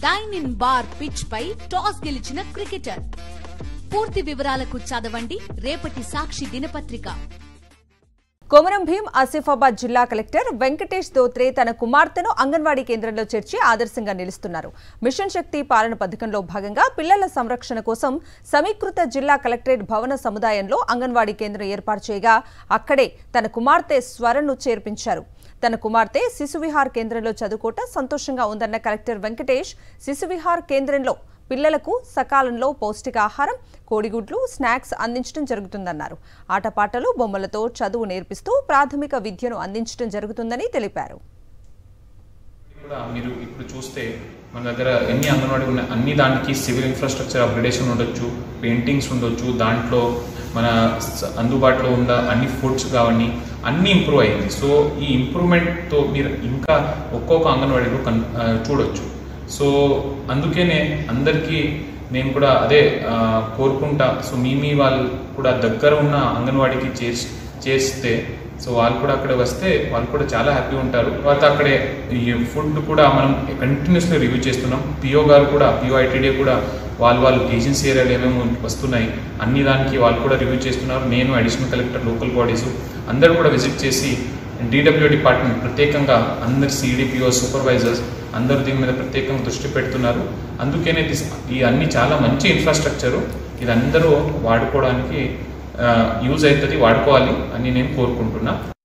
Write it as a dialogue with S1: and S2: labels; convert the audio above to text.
S1: dyne ఇన్ బార్ pitch పై టాస్ గెలిచిన క్రికెటర్ పూర్తి వివరాలకు చదవండి రేపటి సాక్షి దినపత్రిక
S2: కొమరం భీం ఆసిఫాబాద్ జిల్లా కలెక్టర్ వెంకటేష్ దోత్రే తన కుమార్తెను అంగన్వాడీ కేంద్రంలో చేర్చి ఆదర్శంగా నిలుస్తున్నారు మిషన్ శక్తి పాలన పథకంలో భాగంగా పిల్లల సంరక్షణ కోసం సమీకృత జిల్లా కలెక్టరేట్ భవన సముదాయంలో అంగన్వాడీ కేంద్రం ఏర్పాటు చేయగా అక్కడే తన కుమార్తె స్వరను చేర్పించారు తన కుమార్తె శిశువిహార్ కేంద్రంలో చదువుకోవటం సంతోషంగా ఉందన్న కలెక్టర్ వెంకటేష్ శిశువిహార్ కేంద్రంలో పిల్లలకు సకాలంలో పౌష్టికాహారం కోడిగుడ్లు స్నాక్స్ అందించడం జరుగుతుందన్నారు ఆటపాటలు బొమ్మలతో చదువు నేర్పిస్తూ ప్రాథమిక విద్యను అందించడం జరుగుతుందని తెలిపారు
S3: కూడా మీరు ఇప్పుడు చూస్తే మన దగ్గర ఎన్ని అంగన్వాడీ ఉన్నాయి అన్ని దానికి సివిల్ ఇన్ఫ్రాస్ట్రక్చర్ అప్గ్రేడేషన్ ఉండొచ్చు పెయింటింగ్స్ ఉండొచ్చు దాంట్లో మన స- అందుబాటులో ఉన్న అన్ని ఫుడ్స్ కావని అన్ని ఇంప్రూవ్ అయింది సో ఈ ఇంప్రూవ్మెంట్తో మీరు ఇంకా ఒక్కొక్క అంగన్వాడీలో కన్ ఆ, చూడొచ్చు సో అందుకనే అందరికీ నేను కూడా అదే ఆ, కోరుకుంటా సో మీ మీ వాళ్ళు కూడా దగ్గర ఉన్న అంగన్వాడీకి చేసి చేస్తే సో వాళ్ళు కూడా అక్కడ వస్తే వాళ్ళు కూడా చాలా హ్యాపీ ఉంటారు తర్వాత అక్కడే ఈ ఫుడ్ కూడా మనం కంటిన్యూస్లీ రివ్యూ చేస్తున్నాం పిఓ గారు కూడా పిఓ ఐటీడీ కూడా వాళ్ళు వాళ్ళు ఏజెన్సీ ఏరియాలో ఏమేమి వస్తున్నాయి అన్ని దానికి వాళ్ళు కూడా రివ్యూ చేస్తున్నారు నేను అడిషనల్ కలెక్టర్ లోకల్ బాడీస్ అందరూ కూడా విజిట్ చేసి డిడబ్ల్యూ డిపార్ట్మెంట్ ప్రత్యేకంగా అందరు సిడిపిఓ సూపర్వైజర్స్ అందరూ దీని మీద ప్రత్యేకంగా దృష్టి పెడుతున్నారు అందుకనే దిస్- ఈ అన్ని చాలా మంచి ఇన్ఫ్రాస్ట్రక్చరు ఇది అందరూ వాడుకోవడానికి యూజ్ అవుతుంది వాడుకోవాలి అని నేను కోరుకుంటున్నా